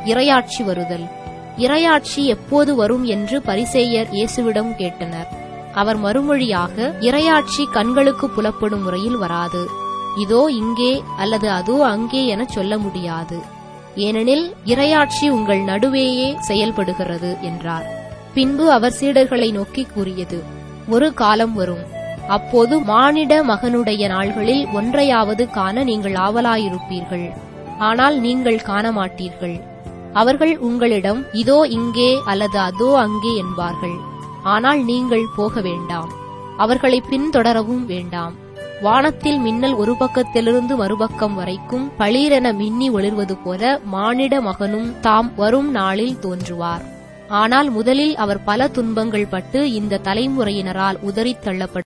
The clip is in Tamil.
இரையாட்சி வருதல் இரையாட்சி எப்போது வரும் என்று பரிசேயர் இயேசுவிடம் கேட்டனர் அவர் மறுமொழியாக இரையாட்சி கண்களுக்கு புலப்படும் முறையில் வராது இதோ இங்கே அல்லது அதோ அங்கே என சொல்ல முடியாது ஏனெனில் இரையாட்சி உங்கள் நடுவேயே செயல்படுகிறது என்றார் பின்பு அவர் சீடர்களை நோக்கி கூறியது ஒரு காலம் வரும் அப்போது மானிட மகனுடைய நாள்களில் ஒன்றையாவது காண நீங்கள் ஆவலாயிருப்பீர்கள் ஆனால் நீங்கள் காண மாட்டீர்கள் அவர்கள் உங்களிடம் இதோ இங்கே அல்லது அதோ அங்கே என்பார்கள் ஆனால் நீங்கள் போக வேண்டாம் அவர்களை பின்தொடரவும் வேண்டாம் வானத்தில் மின்னல் ஒரு பக்கத்திலிருந்து மறுபக்கம் வரைக்கும் பளீரென மின்னி ஒளிர்வது போல மானிட மகனும் தாம் வரும் நாளில் தோன்றுவார் ஆனால் முதலில் அவர் பல துன்பங்கள் பட்டு இந்த தலைமுறையினரால் உதறித் தள்ளப்பட்டு